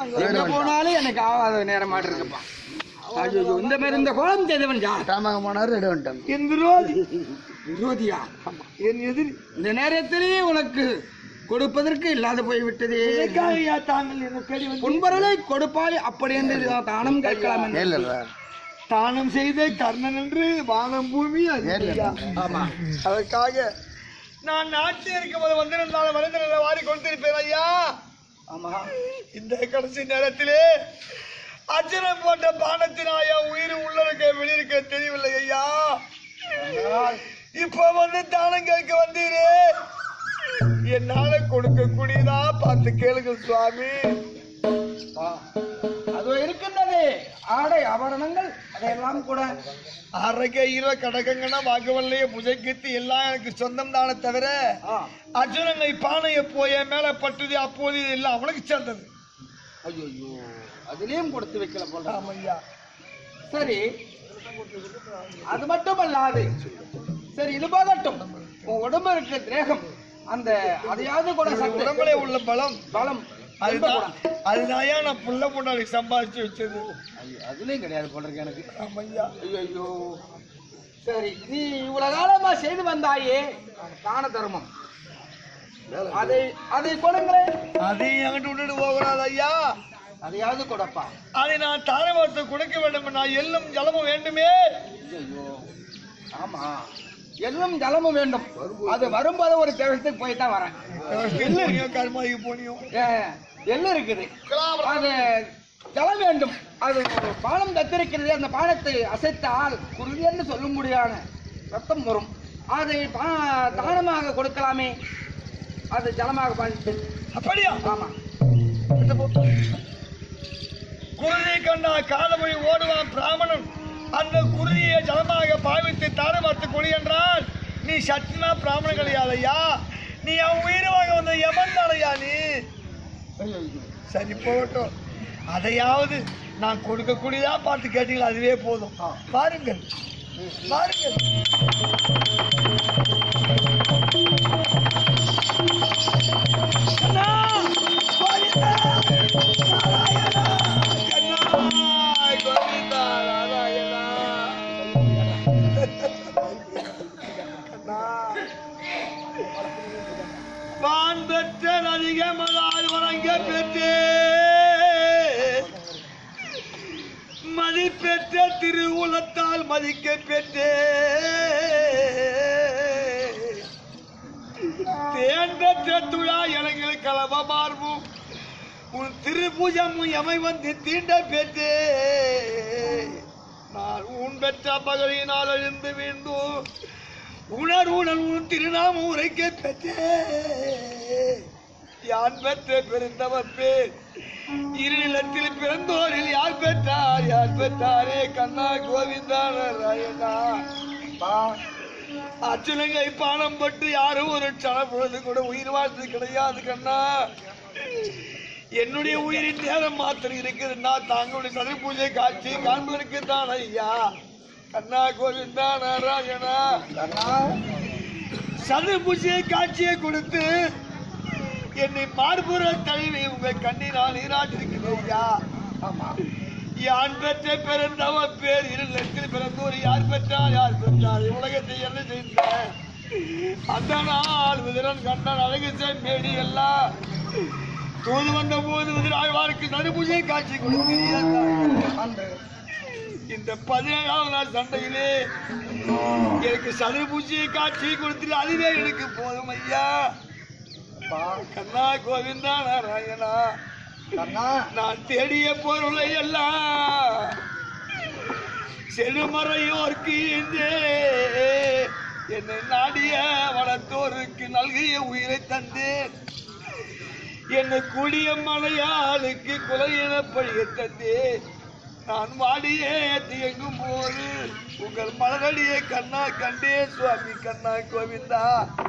எங்க போனாலும் எனக்கு ஆகாத நேரம் மாட்டு இருக்குப்பா ஐயோ இந்த மாதிரி இந்த கோலம் செய்தவன் யார் ராமங்க போனாரு ரெடி வந்துட்டாங்க என் விரோதி விரோதியா என் எதிரி இந்த நேரத்திலேயே உனக்கு கொடுப்பதற்கு இல்லாத போய் விட்டதே எதற்காகயா தாங்கள் என்ன தேடி வந்து பொன்பொருளை கொடுப்பாய் அப்படி என்று தானம் கேட்கலாம் என்று. இல்ல இல்ல தானம் செய்த கர்ணன் என்று வானம் பூமி அது ஐயா. ஆமா அதற்காக நான் நாட்டில் இருக்கும்போது வந்திருந்தாலும் மனிதர்களை வாரி கொடுத்திருப்பேன் ஐயா ஆமா இந்த கடைசி நேரத்திலே அச்சனம் போட்ட பானத்தினாய உயிர் உள்ளருக்க வெளியிருக்க தெரியவில்லை ஐயா இப்ப வந்து தானம் கேட்க வந்தீரே என்னால கொடுக்கக்கூடியதா பார்த்து கேளுங்க சுவாமி ஆ. அது இருக்கின்றது ஆடை ஆபரணங்கள் அதையெல்லாம் கூட அரை கையில கடக்கங்கன்னா வாக்குவல்லையே புஜைக்கித்து எல்லாம் எனக்கு சொந்தம் தானே தவிர ஆ. அர்ஜுனனை பானையை போய் என் மேல பட்டுது அப்போது இது எல்லாம் அவனுக்கு சேர்ந்தது ஐயோ அதுலயும் கொடுத்து வைக்கல போல ஆமையா சரி அது மட்டுமல்லாது சரி இது போகட்டும் உன் உடம்பு இருக்கிற தேகம் அந்த அதையாவது கூட சற்று உடம்புல உள்ள பலம் பலம் அதுதான் அதுதான்யா நான் புள்ள பொண்ணாடி சம்பாதிச்சு வச்சது ஐயோ, அதுலயும் கிடையாது போல இருக்கு எனக்கு ஆமையா ஐயோ ஐயோ சரி நீ இவ்வளவு காலமா செய்து வந்தாயே தான தர்மம் அதை அதை கொடுங்களேன் அதையும் என்கிட்ட விட்டுட்டு போகக்கூடாது ஐயா அதையாவது கொடுப்பா அதை நான் தாரவாரத்தை கொடுக்க வேண்டும் நான் எள்ளும் ஜலமும் வேண்டுமே ஐயோ ஆமா எல்லாம் ஜலமும் வேண்டும் அது வரும்போது ஒரு தேவசத்துக்கு போய் தான் வரேன் எள்ளு கருமாகி போனியும் ஏ, எள்ளு இருக்குது அது ஜலம் வேண்டும் அது ஒரு பானம் தத்திருக்கிறது அந்த பானத்தை அசைத்தால் குருதியன்னு சொல்லும்படியான ரத்தம் வரும் அதை பா- தானமாக கொடுக்கலாமே அது ஜலமாக பாய்ந்து அப்படியா ஆமா குருதி கண்டா காலமொழி ஓடுவான் பிராமணன் அந்த குருதியை ஜலமாக பாவித்து தாரமாத்து கொடி என்றால் நீ சத்தியமா பிராமணன் கிடையாதையா நீ அவன் உயிரை வாங்க வந்த எவன் தானையா நீ சரி போகட்டும் அதையாவது நான் கொடுக்கக்கூடியதா பார்த்து கேட்டீங்களா அதுவே போதும் பாருங்கள் பாருங்கள் கண்ணா! கோவிந்தா! நாராயணா! கண்ணா! கோவிந்தா! நாராயணா! கண்ணா! வான் பெற்ற அதிகமதால் வணங்க பெற்றே மதிப்பெற்ற திருவுலத்தால் மதிக்க பெற்றே தேன் பெற்ற துழா இளைஞர் கலவ மார்பும் உன் திருபூஜமும் எமை வந்து தீண்ட பெற்றே நான் உன் பெற்ற பகலினால் எழுந்து வீழ்ந்தோம் உணர் உணர் உன் திருநாமம் உரைக்க பெற்றே யான் பெற்ற பெருந்தவர் பேர் இருநிலத்தில் பிறந்தோரில் யார் பெற்றார் யார் பெற்றாரே கண்ணா கோவிந்தா நாராயணா அர்ஜுனங்கை பானம் பட்டு யாரும் ஒரு க்ஷண பொழுது கூட உயிர் வாழ்த்து கிடையாது கண்ணா என்னுடைய உயிரின் நேரம் மாத்திரம் இருக்குதுன்னா தாங்களுடைய சதை பூஜை காட்சி காண்பதற்கு தான் ஐயா கண்ணா கோவிந்தா நாராயணா சது பூஜை காட்சியை கொடுத்து என்னை மார்புற தழுவி உங்க கண்ணினால் நீராட்டிருக்கிறேன் ஐயா யான் பெற்ற பிறந்தவ பேர் இருளத்தில் பிறந்தோர் யார் பெற்றார் யார் பெற்றார் உலகத்தை என்ன செய்த அந்த நாள் விதிரன் கண்டன் அழகு மேடி எல்லாம் தூது வந்த போது விதிராழ்வாருக்கு நடுபூஜை காட்சி கொடுத்தீர்கள் இந்த பதினேழாவது நாள் சண்டையிலே எனக்கு சதுபூஜையை காட்சி கொடுத்துட்டு அதுவே எனக்கு போதும் ஐயா கண்ணா கோவிந்தா நாராயணா நான் தேடிய பொருளை எல்லாம் செழுமறையோர்க்கு இன்றே என்னை நாடிய வளர்த்தோருக்கு நல்கிய உயிரை தந்தேன் என்னை கூடிய மலையாளுக்கு குலையின பழிய தந்தேன் நான் வாடியே தியங்கும் போது உங்கள் மலரடியை கண்ணா கண்டே சுவாமி கண்ணா கோவிந்தா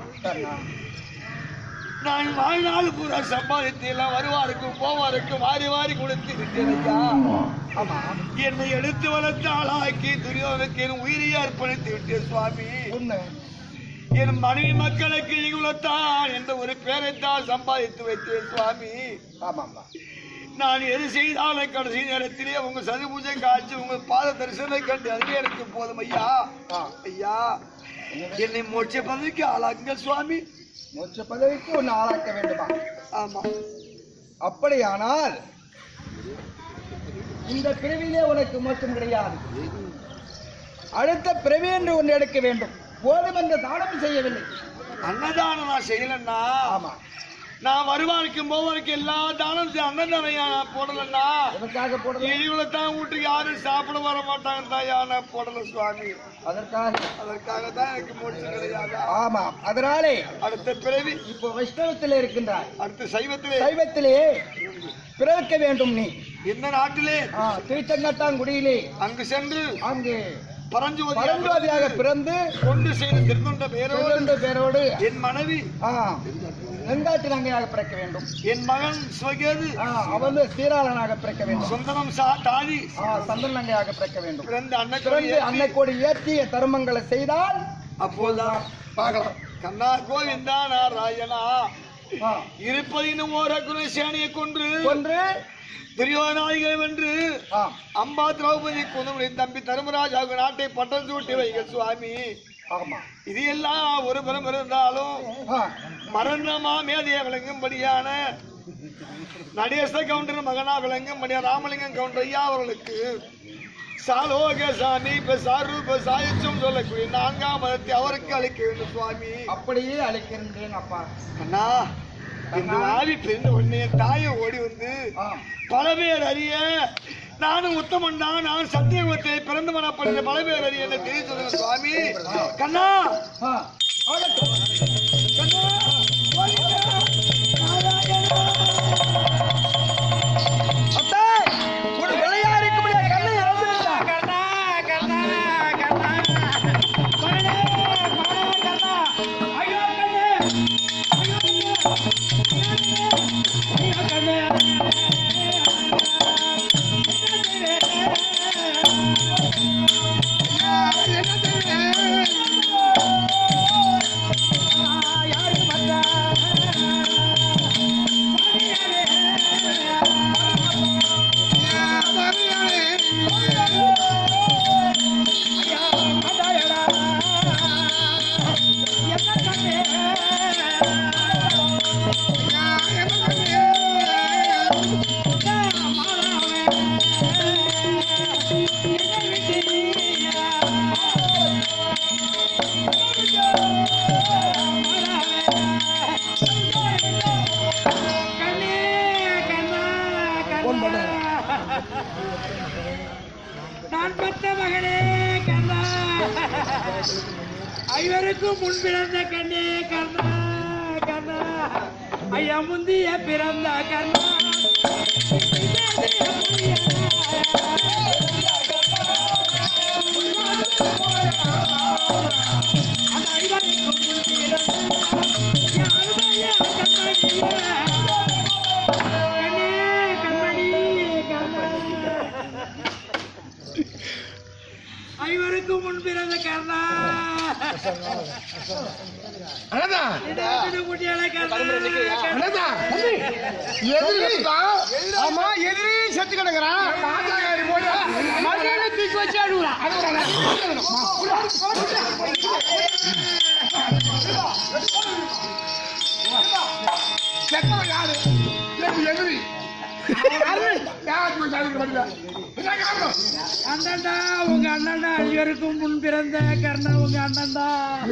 நான் வாழ்நாள் பூரா சம்பாதித்து எல்லாம் வருவாருக்கும் போவாருக்கும் வாரி வாரி கொடுத்து விட்டேன் ஐயா ஆமா என்னை எடுத்து வளர்த்து ஆளாக்கி துரியோனுக்கு என் உயிரை அர்ப்பணித்து விட்டேன் சுவாமி உண்மை என் மனைவி மக்களுக்கு இகுலத்தான் என்ற ஒரு பேரைத்தான் சம்பாதித்து வைத்தேன் சுவாமி ஆமாம்மா நான் எது செய்தாலும் கடைசி நேரத்திலே உங்க சதி பூஜை காட்சி உங்க பாத தரிசனத்தை கண்டு அதுவே எனக்கு போதும் ஐயா ஐயா என்னை மோட்ச பதவிக்கு ஆளாக்குங்க சுவாமி மோட்ச பதவிக்கு ஒன்னு ஆளாக்க வேண்டுமா ஆமா அப்படியானால் இந்த பிறவியிலே உனக்கு மோட்சம் கிடையாது அடுத்த பிறவி என்று ஒன்று எடுக்க வேண்டும் போதும் என்ற தானம் செய்யவில்லை அன்னதானம் நான் செய்யலன்னா ஆமா நான் வருவாருக்கும் போவாருக்கும் எல்லா தானம் செய்- அன்னதானம் நான் போடலன்னா எதற்காக போடல இவளை தான் வீட்டுக்கு யாரும் சாப்பிட வர மாட்டாங்க தாயா நான் போடல சுவாமி அதற்காக அதற்காக தான் எனக்கு மோட்சம் கிடையாது ஆமா அதனாலே அடுத்த பிறவி இப்போ வைஷ்ணவத்தில் இருக்கின்றாய் அடுத்த சைவத்திலே சைவத்திலே பிறக்க வேண்டும் நீ எந்த நாட்டிலே ஆ, திருச்செங்கட்டாங்குடியிலே அங்கு சென்று அங்கு பரஞ்சோதி பரஞ்சோதியாக பிறந்து கொண்டு செய்த திருத்தொண்ட பேரோடு பிறந்த பேரோடு என் மனைவி ஆ, வெண்காட்டு நங்கையாக பிறக்க வேண்டும் என் மகன் சிவகேது ஆ, அவன் வந்து சீராளனாக பிறக்க வேண்டும் சொந்தனம் சா தாதி ஆ, சந்திரன் நங்கையாக பிறக்க வேண்டும் பிறந்த அன்னை பிறந்து அன்னைக்கோடி ஏற்றிய தர்மங்களை செய்தால் அப்போதான் பார்க்கலாம் கண்ணா கோவிந்தா நாராயணா ஆ, இருப்பதினும் ஓர குணசேனியை கொன்று ஒன்று துரியோதனாதிகளை வென்று ஆ, அம்பா திரௌபதி குந்தமுடைய தம்பி தர்மராஜ் ஆகிய நாட்டை பட்டம் சூட்டி வைக்க சுவாமி ஆமா இது எல்லாம் ஒரு புறம் இருந்தாலும் ஆ, மரணமா மேதைய விளங்கும்படியான நடேச கவுண்டர் மகனா விளங்கும்படியா ராமலிங்கம் கவுண்டர் ஐயா அவர்களுக்கு சாலோக சாமி இப்ப சாரூப சாயுச்சம் சொல்லக்கூடிய நான்காம் மதத்தை அவருக்கு அளிக்க வேண்டும் சுவாமி அப்படியே அழைக்கின்றேன் அப்பா அண்ணா இந்த ஆவி பிரிந்த உடனே என் தாயை ஓடி வந்து ஆ, பல பேர் அறிய நானும் உத்தமன் தான் நான் சத்தியகுலத்தை பிறந்து மனப்படுகிற பல பேர் அறிய என்ன தெரிய சொல்லுங்க சுவாமி கண்ணா ஆ, ஆகட்டும். கண்ணா அத்தை, ஒரு பிள்ளையா இருக்கும்படியா கண்ணை இழந்துவிட்டான். போன் பண்ணு. நான் பெற்ற மகனே கண்ணா ஐவருக்கும் முன் பிறந்த கண்ணே கண்ணா கண்ணா ஐயா முந்திய பிறந்த கண்ணா அந்த ஐவருக்கும் முன் பிறந்த யாருடைய கண்ணகியே? கண்ணே கண்மணி கண்ணா ஐவருக்கும் முன் பிறந்த கர்ணா குட்டியால கர்ணா ஆமா எதிரி செத்து கிடக்குறான் தூக்கி வச்சு அழுகுறான் அண்ணன்டா உங்க அண்ணன்டா ஐவருக்கும் முன் பிறந்த கர்ணா உங்க அண்ணன்டா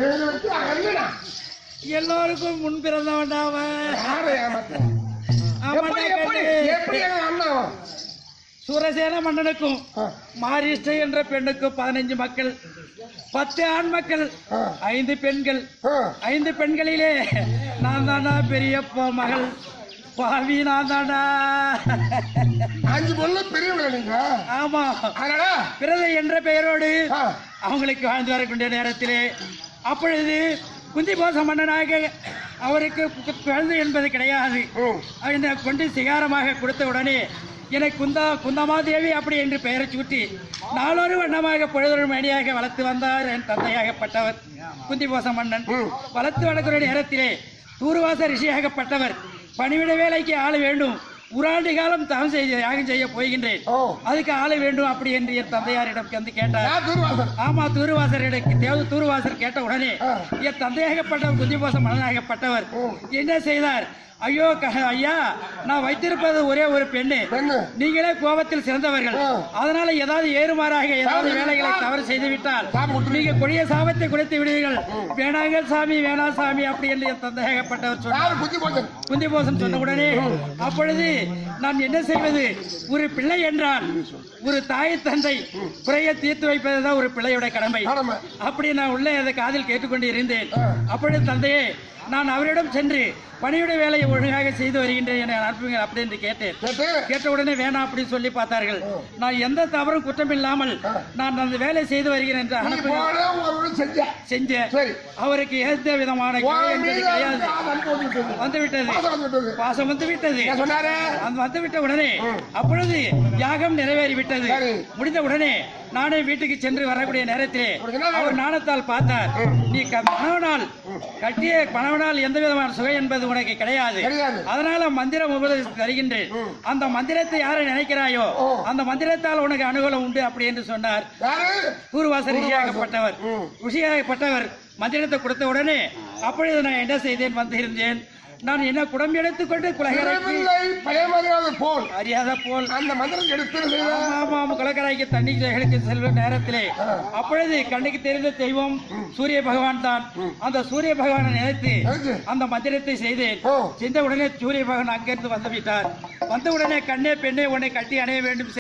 எல்லோருக்கும் முன் பிறந்தவன்டா அவன் ஆமாண்டா கண்ணு. சூரசேன மன்னனுக்கும் மாரிஷ்ட என்ற பெண்ணுக்கும் பதினைஞ்சு மக்கள் பத்து ஆண் மக்கள் ஐந்து பெண்கள் ஐந்து பெண்களிலே நான் தாண்டா பெரியப்பா மகள் பாவி நான் தாண்டா அஞ்சு பொண்ணு பெரியவங்க நீங்க ஆமா அதனால பிறதை என்ற பெயரோடு ஆ, அவங்களுக்கு வாழ்ந்து வரக்கூடிய நேரத்திலே அப்பொழுது குந்தி போச மன்னனாக அவருக்கு கு- குழந்தை என்பது கிடையாது ம், இந்த கொண்டு சிகாரமாக கொடுத்த உடனே எனக்கு குந்தா குந்தமாதேவி அப்படி என்று பெயரை சூட்டி நாளொரு வண்ணமாக பொழுதொரு மணியாக வளர்த்து வந்தார் என் தந்தையாகப்பட்டவர் குந்திபோச மன்னன் வளர்த்து வளர்க்கிற நேரத்திலே தூர்வாச ரிஷியாகப்பட்டவர் பணிவிட வேலைக்கு ஆள் வேண்டும் உராண்டி காலம் தவம் செய்ய யாகம் செய்ய போகின்றேன் ஓ அதுக்கு ஆளை வேண்டும் அப்படி என்று என் தந்தையாரிடம் வந்து கேட்டார் யார் துர்வாசன் ஆமா தூர்வாசரிடம் தேவ தூர்வாசர் கேட்ட உடனே ஆ. என் தந்தையாகப்பட்டவர் குஞ்சுபோச மனநாயகப்பட்டவர் ஓ. என்ன செய்தார் ஐயோ க- ஐயா நான் வைத்திருப்பது ஒரே ஒரு பெண்ணு பெண்ணு நீங்களே கோபத்தில் சிறந்தவர்கள் ஆ. அதனால ஏதாவது ஏறுமாறாக ஏதாவது சாபம் வேலைகளை கொடுத்தா? தவறு செய்து விட்டால் சாபம் கொடுத்து நீங்க கொடிய சாபத்தை கொடுத்து விடுவீர்கள் வேணாங்க சாமி வேணா சாமி அப்படி என்று என் தந்தையாகப்பட்டவர் சொன்னார் யார் குஞ்சு போச்சன் குந்திபோசன் சொன்ன உடனே அப்பொழுது நான் என்ன செய்வது ஒரு பிள்ளை என்றால் ஒரு தாய் தந்தை குறைய தீர்த்து வைப்பதுதான் ஒரு பிள்ளையோட கடமை கடமை. அப்படி நான் உள்ளே அதை காதில் கேட்டுக்கொண்டு இருந்தேன் ஆ. அப்பொழுது தந்தையே நான் அவரிடம் சென்று பணியுடைய வேலையை ஒழுங்காக செய்து வருகின்றேன் என அனுப்புங்கள் அப்படி என்று கேட்டேன் கேட்டு கேட்ட உடனே வேணாம் அப்படின்னு சொல்லி பார்த்தார்கள் நான் எந்த தவறும் குற்றம் இல்லாமல் நான் அந்த வேலை செய்து வருகிறேன் என்று நீ அனுப்புங்க போன உங்க வீடு செஞ்ச செஞ்சேன் சரி அவருக்கு எந்த விதமான கிளை உன் என்பது மீது கிடையாது அவருக்கு அன்பு வந்துவிட்டது. வந்து விட்டது பாசம் வந்துவிட்டது. பாசம் வந்து விட்டது என்ன சொன்னாரு அந்த வந்துவிட்ட உடனே அப்பொழுது யாகம் நிறைவேறி விட்டது சரி. முடிந்த உடனே நானே வீட்டுக்கு சென்று வரக்கூடிய நேரத்திலே உனக்கு என்ன அவர் நாணத்தால் பார்த்தார் நீ க- கணவனால் கட்டிய கணவனால் எந்த விதமான சுவை என்பது உனக்கு கிடையாது கிடையாது. அதனால மந்திரம் உபதேசம் தருகின்றேன் அந்த மந்திரத்தை யாரை நினைக்கிறாயோ ஓ. அந்த மந்திரத்தால் உனக்கு அனுகூலம் உண்டு அப்படி என்று சொன்னார் யாரு பூர்வாசர் ரிஷியாகப்பட்டவர் ம். ரிஷியாகப்பட்டவர் மந்திரத்தை கொடுத்த உடனே அப்பொழுது நான் என்ன செய்தேன் வந்து இருந்தேன் நான் என்ன குடம் எடுத்துக்கொண்டு குலகரைக்கு சிறவில்லை பயமறியாத போல் அறியாத போல் அந்த மந்திரம் எடுத்து செய்த ஆமாம் குலக்கரைக்கு தண்ணி எடுக்க செல்லும் நேரத்திலே அப்பொழுது கண்ணுக்கு தெரிந்த தெய்வம் சூரிய பகவான் தான் அந்த சூரிய பகவானை நினைத்து நினைச்சு. அந்த மந்திரத்தை செய்தேன் ஓ. செய்த உடனே சூரிய பகவான் அங்கிருந்து வந்து விட்டார் வந்த உடனே கண்ணே பெண்ணே உன்னை கட்டி அணைய வேண்டும்